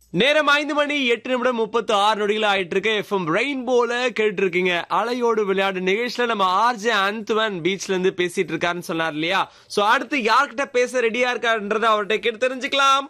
நேரம் ஐந்து மணி எட்டு நிமிடம் முப்பத்து ஆறு நொடிகள் ஆயிட்டு இருக்கு எஃப்எம் ரெயின்போல கேட்டு இருக்கீங்க அலையோடு விளையாடு நிகழ்ச்சியில நம்ம ஆர்ஜே அந்துவன் பீச்ல இருந்து பேசிட்டு இருக்காருன்னு சொன்னார் இல்லையா சோ அடுத்து யார்கிட்ட பேச ரெடியா இருக்காருன்றத அவர்கிட்ட கேட்டு தெரிஞ்சுக்கலாம்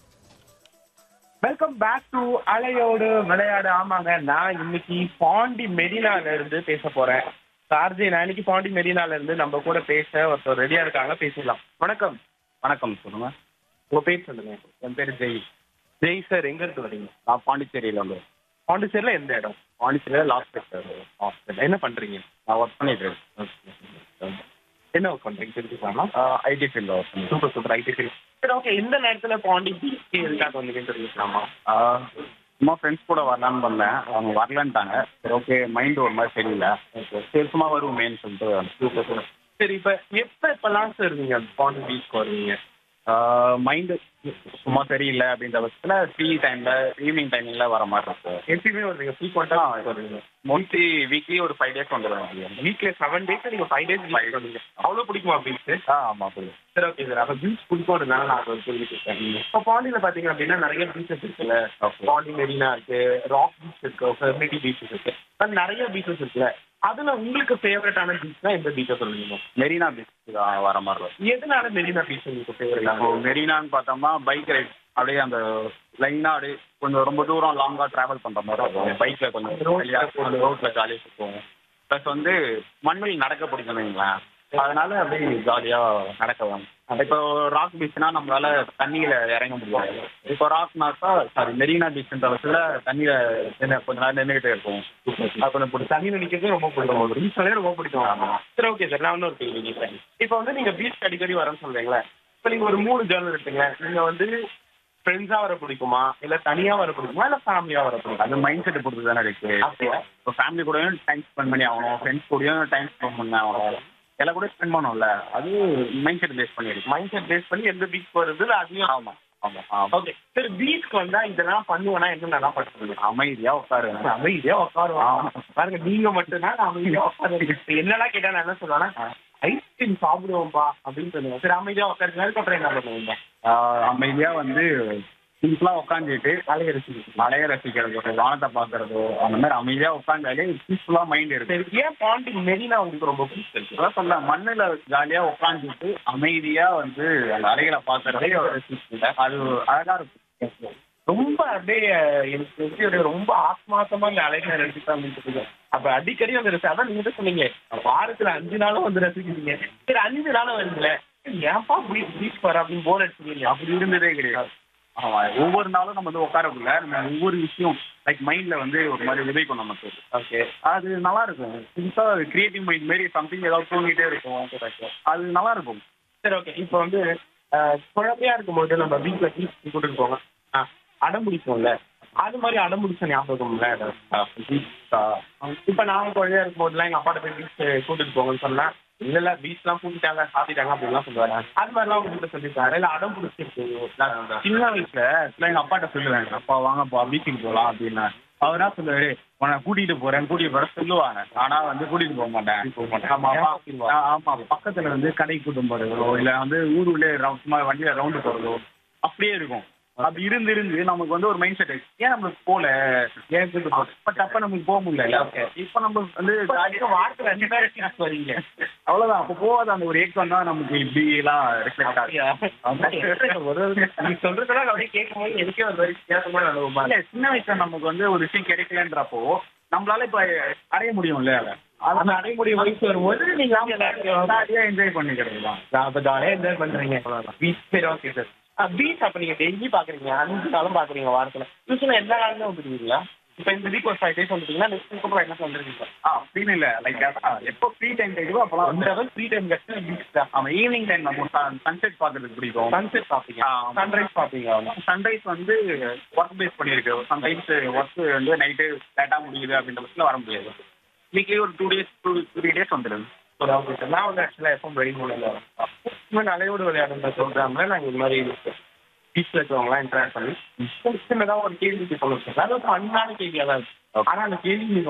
வெல்கம் பேக் டு அலையோடு விளையாடு ஆமாங்க நான் இன்னைக்கு பாண்டி மெரினால இருந்து பேச போறேன் சார்ஜி நான் இன்னைக்கு பாண்டி மெரினால இருந்து நம்ம கூட பேச ஒருத்தர் ரெடியா இருக்காங்க பேசிடலாம் வணக்கம் வணக்கம் சொல்லுங்க உங்க பேர் சொல்லுங்க என் பேர் ஜெய் ஜெய் சார் எங்க இருந்து வரீங்க நான் பாண்டிச்சேரியில் வந்து பாண்டிச்சேரியில எந்த இடம் பாண்டிச்சேரியில் லாஸ்ட் சார் ஹாஸ்பிட்டல் என்ன பண்றீங்க நான் ஒர்க் பண்ணிட்டு இருக்கேன் என்ன ஒர்க் பண்றீங்க தெரிஞ்சுக்கலாமா ஐடி ஃபீல்டில் ஒர்க் பண்ணிட்டு சூப்பர் சூப்பர் ஐடி சரி சரி ஓகே இந்த நேரத்துல பாண்டி பீச் எதுக்காக வந்தீங்கன்னு தெரிஞ்சுக்கலாமா இருக்கேன். சும்மா ஃப்ரெண்ட்ஸ் கூட வரலான்னு வந்தேன் அவங்க வரலன்ட்டாங்க சரி ஓகே மைண்ட் ஒரு மாதிரி சரியில்லை சரி சும்மா வருவோமேன்னு சொல்லிட்டு சூப்பர் சூப்பர் சரி இப்ப எப்ப எப்பெல்லாம் சார் நீங்க பாண்டி பீச் வருவீங்க மைண்டு சும்மா சரியில்லை அப்படின்ற பட்சத்தில் ஃப்ரீ டைமில் ஈவினிங் டைமிங்கில் வர மாதிரி இருக்கு எப்பயுமே வருவீங்க ஃப்ரீக்வெண்டா வருவீங்க மோஸ்ட்லி வீக்லி ஒரு ஃபைவ் டேஸ் வந்துடுவேன் வீக்ல செவன் டேஸ் நீங்க ஃபைவ் டேஸ் ஃபைவ் பண்ணுவீங்க அவ்வளவு பிடிக்குமா பீச் ஆ ஆமாம் புரியுது சரி ஓகே சார் அப்ப பீச் பிடிக்கும்ன்றதுனால நான் ஒரு கேள்வி கேட்கறேன் இப்போ பாண்டியில பாத்தீங்க அப்படின்னா நிறைய பீச்சஸ் இருக்குல்ல Okay. பாண்டி மெரினா இருக்கு ராக் பீச் இருக்கு ஃபெர்மிட்டி பீச்சஸ் இருக்கு அது நிறைய பீச்சஸ் இருக்குல்ல அதுல உங்களுக்கு ஃபேவரட்டான பீச்னா எந்த பீச்சை சொல்லுவீங்க மெரினா பீச் வர மாதிரி இருக்கும் எதனால மெரினா பீச் உங்களுக்கு இப்போ ஃபேவரட் மெரினான்னு பார்த்தோம்னா பைக் ரைட் அப்படியே அந்த லைனாக அப்படியே கொஞ்சம் ரொம்ப தூரம் லாங்காக ட்ராவல் பண்ணுற மாதிரி இருக்கும் பைக்கில் கொஞ்சம் Road- ரோட்டில் ஜாலியாக சுற்றுவோம் ப்ளஸ் வந்து மண்ணில் நடக்க பிடிக்கும் வைங்களேன் அதனால அப்படியே ஜாலியாக நடக்கலாம் இப்போ ராக் பீச்னா நம்மளால தண்ணியில இறங்க முடியாது இப்போ ராக்னாக்கா சாரி மெரினா பீச்ன்ற பட்சத்தில் தண்ணியில நின்னு- கொஞ்ச நேரம் நின்றுகிட்டே இருக்கும் அது கொஞ்சம் பிடிச்சி தண்ணி நினைக்கிறது ரொம்ப பிடிக்கும் பீச்னாலே ரொம்ப பிடிக்கும் சரி ஓகே சார் நான் இன்னொரு கேள்வி கேட்கிறேன் இப்போ வந்து நீங்க பீச் அடிக்கடி வரேன்னு சொல்றீங்களா இப்போ நீங்க ஒரு மூணு ஜேர்னல் எடுத்துங்க நீங்க வந்து ஃப்ரெண்ட்ஸா வர பிடிக்குமா இல்ல தனியா வர பிடிக்குமா இல்ல ஃபேமிலியா வர பிடிக்குமா அது மைண்ட் செட் பொறுத்து தானே இருக்கு அப்படியா? இப்போ ஃபேமிலி கூடயும் டைம் ஸ்பெண்ட் பண்ணி ஆகணும் ஃப்ரெண்ட்ஸ் கூடயும் டைம் ஸ்பெண்ட் பண்ண ஆகணும் எல்லாம் கூட ஸ்பெண்ட் பண்ணணும்ல அது மைண்ட் செட் பேஸ் பண்ணியிருக்கு மைண்ட் செட் பேஸ் பண்ணி எந்த பீச் வருது அதையும் ஆமாம் ஆமாம் ஆமாம் ஓகே சரி பீச்க்கு வந்தா இதெல்லாம் பண்ணுவேனா என்னென்ன பண்ணுவீங்க அமைதியாக உட்காருங்க அமைதியா உட்காருவோம் பாருங்க நீங்க மட்டும்தான் நான் அமைதியா உட்காருங்க என்னெல்லாம் கேட்டா நான் என்ன சொல்லுவேன்னா ஐஸ்கிரீம் சாப்பிடுவோம்பா அப்படின்னு சொல்லுவேன் சரி அமைதியா உட்காருங்க அதுக்கப்புறம் என்ன பண்ணுவீங்க அமைதியாக வந்து சிம்பிளாக உட்காந்துட்டு அலைய ரசிச்சு மலையை ரசிக்கிறதோ வானத்தை பார்க்கறதோ அந்த மாதிரி அமைதியாக உட்காந்தாலே பீஸ்ஃபுல்லாக மைண்ட் இருக்கு சரி ஏன் பாண்டி மெரினா உங்களுக்கு ரொம்ப பிடிச்சிருக்கு அதான் சொல்ல மண்ணில் ஜாலியாக உட்காந்துட்டு அமைதியாக வந்து அந்த அலைகளை பார்க்கறதே அது அழகாக இருக்கும் ரொம்ப அப்படியே எனக்கு தெரிஞ்சு அப்படியே ரொம்ப ஆத்மார்த்தமா இந்த அலைகளை ரசிக்கிறேன் அப்படின்னு சொல்லுங்க அப்ப அடிக்கடி வந்து ரசி அதான் நீங்க தான் சொன்னீங்க வாரத்துல அஞ்சு நாளும் வந்து ரசிக்கிறீங்க சரி அஞ்சு நாளும் வருதுல ஏன்பா பீச் பீச் வர அப்படின்னு போர் அடிச்சுக்கிறீங்க அப்படி இருந்ததே கிடையாது ஆமா ஒவ்வொரு நாளும் நம்ம வந்து உட்காரக்குள்ள நம்ம ஒவ்வொரு விஷயம் லைக் மைண்ட்ல வந்து ஒரு மாதிரி விதைக்கும் நமக்கு ஓகே அது நல்லா இருக்கும் புதுசா கிரியேட்டிவ் மைண்ட் மாரி சம்திங் ஏதாவது தூங்கிட்டே இருக்கும் அது நல்லா இருக்கும் சரி ஓகே இப்போ வந்து அஹ், குழந்தையா இருக்கும்போது நம்ம வீட்டுல பீச் கூட்டிட்டு போங்க ஆ, அடம் பிடிக்கும்ல அது மாதிரி அடம் பிடிச்ச ஞாபகம்ல இப்ப நான் குழந்தையா இருக்கும்போதுலாம் எங்க அப்பாட்ட போய் பீச் கூட்டிட்டு போங்கன்னு சொன்னா இல்ல இல்ல பீச் எல்லாம் கூட்டிட்டாங்க சாத்திட்டாங்க அப்படின்லாம் சொல்லுவாங்க அது மாதிரிலாம் உங்ககிட்ட சொல்லிருக்காரு இல்ல அடம் பிடிச்சிருக்கு நான் சின்ன வயசுல ஆக்சுவலா எங்க அப்பாட்ட சொல்லுவேன் அப்பா வாங்கப்பா பீச்சுக்கு போகலாம் அப்படின்னா அவரா சொல்லுவாரு உன்னை கூட்டிட்டு போறேன் கூட்டிட்டு போறேன் சொல்லுவாங்க ஆனா வந்து கூட்டிட்டு போக மாட்டேன் போக மாட்டேன் ஆமா அப்பா- ஆ, ஆமா பக்கத்துல வந்து கடைக்கு கூட்டம் போறதோ இல்ல வந்து ஊருக்குள்ளே ரவு- சும்மா வண்டியில ரவுண்டு போறதோ அப்படியே இருக்கும் அப்படி இருந்து இருந்து நமக்கு வந்து ஒரு மைண்ட் செட் ஏன் நம்மளுக்கு போல ஏன் கூட்டு போ பட் அப்ப நமக்கு போக முடியல இப்ப நம்ம வந்து இப்ப வாரத்துல ரெண்டு பேரும் பீச் வரீங்க அவ்வளவுதான் அப்ப போகாத அந்த ஒரு ஏக்கம் தான் நமக்கு இப்படி எல்லாம் ரிஃப்ளெக்ட் ஆகும் ஒரு நீ சொல்றதெல்லாம் அப்படியே கேட்கும்போது எனக்கே ஒரு மாதிரி வித்தியாசமான அனுபவமா இல்ல சின்ன வயசுல நமக்கு வந்து ஒரு விஷயம் கிடைக்கலன்றப்போ நம்மளால இப்ப அடைய முடியும்ல அதை அந்த அடைமுறை வயசு வரும்போது நீங்க எல்லாத்தையும் ஜாலியா என்ஜாய் பண்ணிக்கிறது தான் அப்ப ஜாலியா என்ஜாய் பண்றீங்க பீச் சரி ஓகே சார் பீச் அப்ப நீங்க டெய்லி பாக்குறீங்க அஞ்சு நாளும் பாக்குறீங்க வாரத்துல யூஸ்வலா எல்லா நாளுமே வந்துருக்கீங்களா இப்ப இந்த வீக் ஒரு ஃபைவ் டேஸ் வந்துட்டீங்கன்னா நெக்ஸ்ட் வீக் அப்புறம் என்ன வந்துருக்கீங்க ஆ அப்படின்னு இல்ல லைக் எப்போ ஃப்ரீ டைம் கிடைக்குதோ அப்பெல்லாம் அந்த வந்து அளவு ஃப்ரீ டைம் கிடைச்சா பீச் தான் ஆமா ஈவினிங் டைம் நம்ம சன்செட் பாக்குறதுக்கு பிடிக்கும் சன்செட் பாப்பீங்க ஆ, சன்ரைஸ் பாப்பீங்க அவ்வளோ சன்ரைஸ் வந்து ஒர்க் பேஸ் பண்ணியிருக்கு சம்டைம்ஸ் ஒர்க் வந்து நைட்டு லேட்டாக முடியுது அப்படின்ற பட்சத்தில் வர முடியாது வீக்லி ஒரு two days two three days வந்துடுது சரி ஓகே சார் நான் வந்து ஆக்சுவலாக எப்போ ரெயின் மூலையில் வரேன் அலையோடு விளையாடுற ப்ரோக்ராமில் நாங்கள் இந்த மாதிரி பீச்சில் இருக்கிறவங்களாம் இன்டராக்ட் பண்ணி சின்னதாக ஒரு கேள்விக்கு சொல்லுங்க சார் அது ஒரு அண்ணான கேள்வியாக தான் இருக்கு ஆனால் அந்த கேள்வி நீங்க